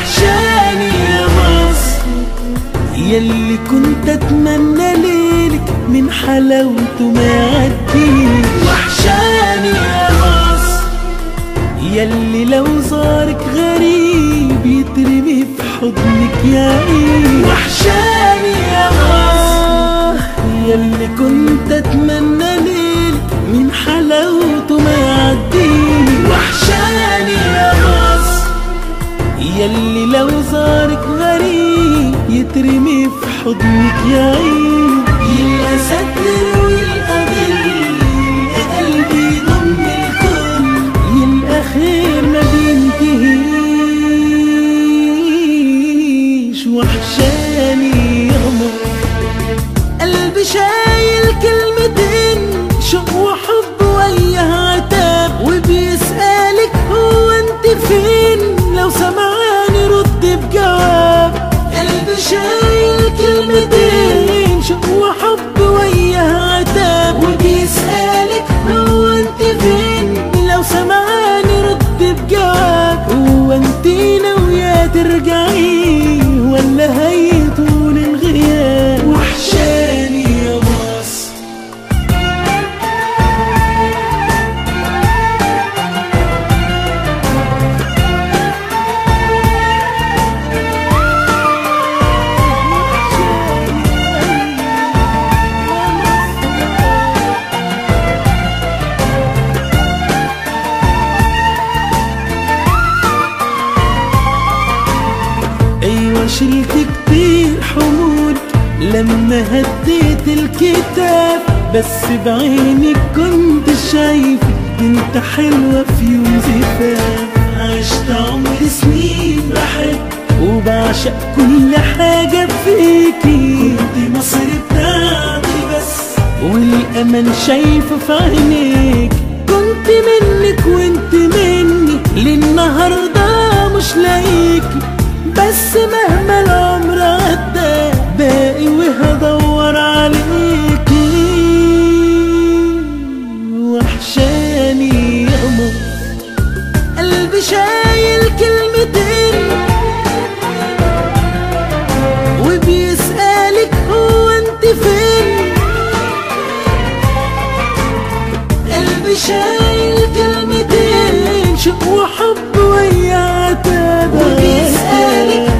وحشاني يا مصر يلي كنت اتمنى ليلك من حلاوته ما يعديني وحشاني يا مصر يلي لو زارك غريب يترمي في حضنك يا عيني وحشاني يا مصر يلي كنت اتمنى ليلك من حلاوته ما يعديني وحشاني يا مصر يلي لو زارك غريب يترمي في حضنك يا عيني يبقى ستر ويبقى ظل يبقى قلبي يضم الكل يبقى خير ما بينتهيش وحشاني يا مصر قلبي شايل كلمتين شوق وحب وياها عتاب وبيسألك هو انت فين لو سمعاني رد بجواب قلبي شايل كلمتين شوق وحب وياها عتاب وبيسألك هو انت فين لو سمعاني رد بجواب هو انت ناوية ترجعي ولا هيطول الغياب وحشاني يا مصر ايوه شلت كتير حمول لما هديت الكتاب بس بعينك كنت شايف انت حلوة في يوم زفاف عشت عمر سنين بحب وبعشق كل حاجة فيكي كنت مصر بتاعتي بس والأمل شايفه في عينيك كنت منك وانت مني للنهارده مش لاقيكي بس مهما العمر عدى باقي وهدور عليكي وحشاني يا مصر قلبي شايل كلمتين وبيسألك هو انت فين قلبي شايل كلمتين شوق وحب ويا عتاب وبيسألك